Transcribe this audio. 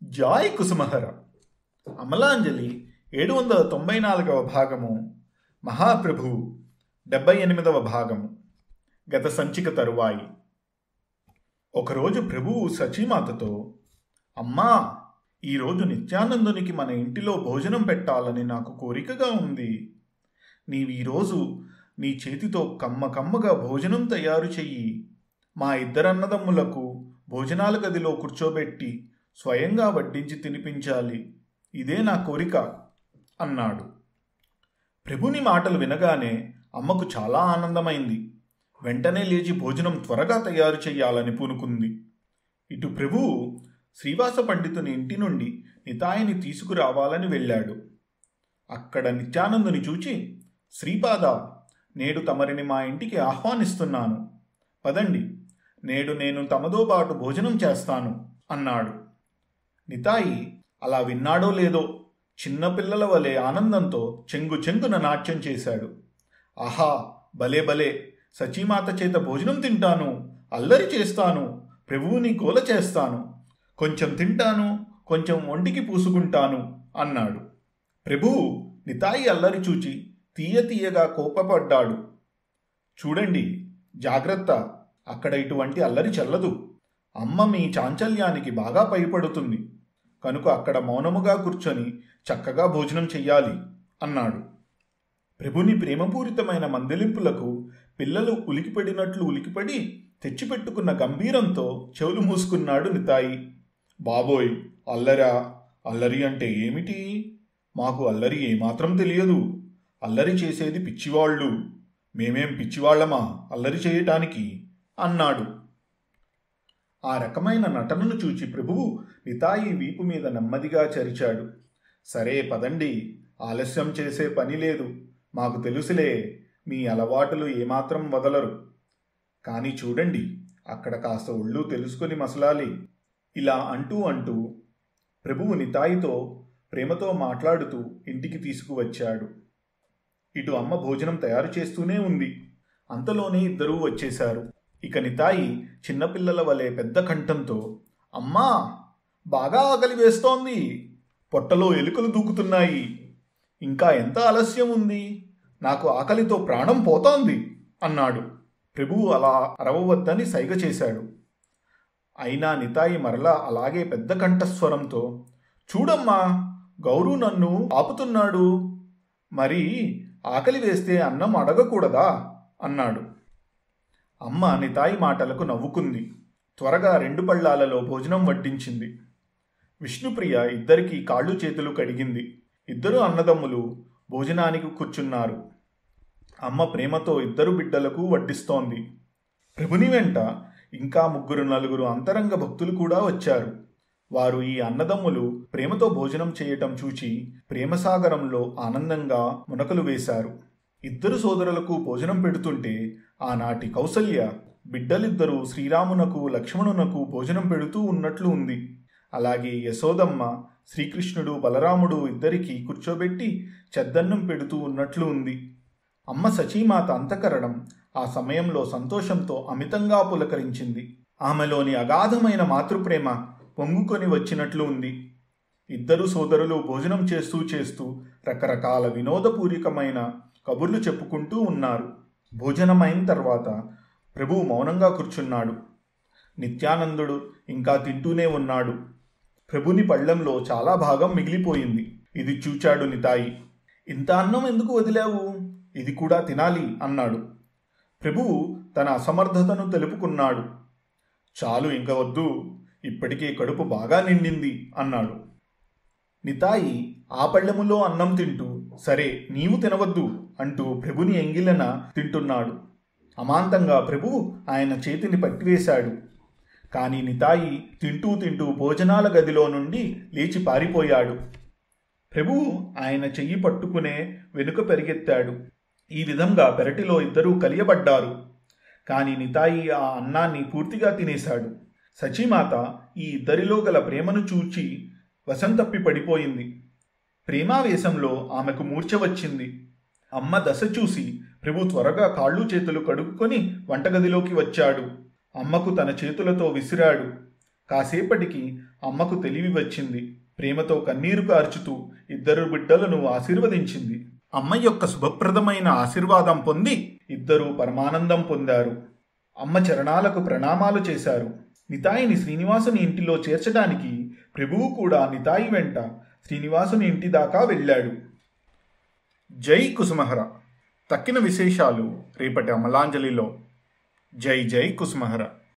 Joy కుసుమహర అమలాంజలి ఏడు వందల తొంభై నాలుగవ భాగము మహాప్రభు డెబ్బై ఎనిమిదవ భాగము గత సంచిక తరువాయి ఒకరోజు ప్రభువు సచీమాతతో అమ్మా ఈరోజు నిత్యానందునికి మన ఇంటిలో భోజనం పెట్టాలని నాకు కోరికగా ఉంది నీవు ఈరోజు నీ చేతితో కమ్మ కమ్మగా భోజనం తయారు చెయ్యి మా ఇద్దరన్నదమ్ములకు భోజనాల గదిలో కూర్చోబెట్టి స్వయంగా వడ్డించి తినిపించాలి ఇదే నా కోరిక అన్నాడు ప్రభుని మాటలు వినగానే అమ్మకు చాలా ఆనందమైంది వెంటనే లేచి భోజనం త్వరగా తయారు చేయాలని పూనుకుంది ఇటు ప్రభువు శ్రీవాస పండితుని ఇంటి నుండి నితాయిని తీసుకురావాలని వెళ్ళాడు అక్కడ నిత్యానందుని చూచి శ్రీపాద నేడు తమరిని మా ఇంటికి ఆహ్వానిస్తున్నాను పదండి నేడు నేను తమతో పాటు భోజనం చేస్తాను అన్నాడు నితాయి అలా విన్నాడో లేదో చిన్నపిల్లల వలె ఆనందంతో చెంగు చెంగున నాట్యం చేశాడు ఆహా భలే భలే సచీమాత చేత భోజనం తింటాను అల్లరి చేస్తాను ప్రభువుని గోల చేస్తాను కొంచెం తింటాను కొంచెం ఒంటికి పూసుకుంటాను అన్నాడు ప్రభువు నితాయి అల్లరి చూచి తీయ తీయగా కోపపడ్డాడు చూడండి జాగ్రత్త అక్కడ ఇటువంటి అల్లరి చెల్లదు అమ్మ మీ చాంచల్యానికి బాగా భయపడుతుంది కనుక అక్కడ మౌనముగా కూర్చొని చక్కగా భోజనం చెయ్యాలి అన్నాడు ప్రభుని ప్రేమపూరితమైన మందలింపులకు పిల్లలు ఉలికిపడినట్లు ఉలికిపడి తెచ్చిపెట్టుకున్న గంభీరంతో చెవులు మూసుకున్నాడు నితాయి బాబోయ్ అల్లరా అల్లరి అంటే ఏమిటి మాకు అల్లరి ఏమాత్రం తెలియదు అల్లరి చేసేది పిచ్చివాళ్ళు మేమేం పిచ్చివాళ్లమా అల్లరి చేయటానికి అన్నాడు ఆ రకమైన నటనను చూచి ప్రభువు నితాయి వీపు మీద నెమ్మదిగా చరిచాడు సరే పదండి ఆలస్యం చేసే పని లేదు మాకు తెలుసులే మీ అలవాటులు ఏమాత్రం వదలరు కానీ చూడండి అక్కడ కాస్త ఒళ్ళు తెలుసుకొని మసలాలి ఇలా అంటూ అంటూ ప్రభువు నితాయితో ప్రేమతో మాట్లాడుతూ ఇంటికి తీసుకువచ్చాడు ఇటు అమ్మ భోజనం తయారు చేస్తూనే ఉంది అంతలోనే ఇద్దరూ వచ్చేశారు ఇక నితాయి చిన్నపిల్లల వలె పెద్ద కంఠంతో అమ్మా బాగా ఆకలి వేస్తోంది పొట్టలో ఎలుకలు దూకుతున్నాయి ఇంకా ఎంత ఆలస్యం ఉంది నాకు ఆకలితో ప్రాణం పోతోంది అన్నాడు ప్రభువు అలా అరవవద్దని సైగ చేశాడు అయినా నితాయి మరలా అలాగే పెద్ద కంఠస్వరంతో చూడమ్మా గౌరు నన్ను ఆపుతున్నాడు మరి ఆకలి వేస్తే అన్నం అడగకూడదా అన్నాడు అమ్మ నితాయి మాటలకు నవ్వుకుంది త్వరగా రెండు పళ్ళాలలో భోజనం వడ్డించింది విష్ణుప్రియ ఇద్దరికి కాళ్ళు చేతులు కడిగింది ఇద్దరు అన్నదమ్ములు భోజనానికి కూర్చున్నారు అమ్మ ప్రేమతో ఇద్దరు బిడ్డలకు వడ్డిస్తోంది ప్రభుని వెంట ఇంకా ముగ్గురు నలుగురు అంతరంగ భక్తులు కూడా వచ్చారు వారు ఈ అన్నదమ్ములు ప్రేమతో భోజనం చేయటం చూచి ప్రేమసాగరంలో ఆనందంగా మునకలు వేశారు ఇద్దరు సోదరులకు భోజనం పెడుతుంటే ఆనాటి కౌసల్య బిడ్డలిద్దరూ శ్రీరామునకు లక్ష్మణునకు భోజనం పెడుతూ ఉన్నట్లు ఉంది అలాగే యశోదమ్మ శ్రీకృష్ణుడు బలరాముడు ఇద్దరికి కూర్చోబెట్టి చెద్దన్నం పెడుతూ ఉన్నట్లు ఉంది అమ్మ సచీమాత అంతకరణం ఆ సమయంలో సంతోషంతో అమితంగా పులకరించింది ఆమెలోని అగాధమైన మాతృప్రేమ పొంగుకొని వచ్చినట్లు ఉంది ఇద్దరు సోదరులు భోజనం చేస్తూ చేస్తూ రకరకాల వినోదపూరికమైన కబుర్లు చెప్పుకుంటూ ఉన్నారు భోజనమైన తర్వాత ప్రభువు మౌనంగా కూర్చున్నాడు నిత్యానందుడు ఇంకా తింటూనే ఉన్నాడు ప్రభుని పళ్ళెంలో చాలా భాగం మిగిలిపోయింది ఇది చూచాడు నితాయి ఇంత అన్నం ఎందుకు వదిలావు ఇది కూడా తినాలి అన్నాడు ప్రభువు తన అసమర్థతను తెలుపుకున్నాడు చాలు ఇంక వద్దు ఇప్పటికే కడుపు బాగా నిండింది అన్నాడు నితాయి ఆ పళ్ళెములో అన్నం తింటూ సరే నీవు తినవద్దు అంటూ ప్రభుని ఎంగిలన తింటున్నాడు అమాంతంగా ప్రభువు ఆయన చేతిని పట్టివేశాడు కానీ నితాయి తింటూ తింటూ భోజనాల గదిలో నుండి లేచి పారిపోయాడు ప్రభువు ఆయన చెయ్యి పట్టుకునే వెనుక పెరిగెత్తాడు ఈ విధంగా పెరటిలో ఇద్దరూ కలియబడ్డారు కానీ నితాయి ఆ అన్నాన్ని పూర్తిగా తినేశాడు సచీమాత ఈ ఇద్దరిలో గల ప్రేమను చూచి వసంతప్పి పడిపోయింది ప్రేమావేశంలో ఆమెకు మూర్ఛ వచ్చింది అమ్మ దశ చూసి ప్రభు త్వరగా కాళ్ళు చేతులు కడుక్కొని వంటగదిలోకి వచ్చాడు అమ్మకు తన చేతులతో విసిరాడు కాసేపటికి అమ్మకు తెలివి వచ్చింది ప్రేమతో కన్నీరు కార్చుతూ ఇద్దరు బిడ్డలను ఆశీర్వదించింది అమ్మ యొక్క శుభప్రదమైన ఆశీర్వాదం పొంది ఇద్దరూ పరమానందం పొందారు అమ్మ చరణాలకు ప్రణామాలు చేశారు నితాయిని శ్రీనివాసుని ఇంటిలో చేర్చడానికి ప్రభువు కూడా నితాయి వెంట శ్రీనివాసుని ఇంటి దాకా వెళ్ళాడు జై కుసుమహర తక్కిన విశేషాలు రేపటి అమలాంజలిలో జై జై కుసుమహర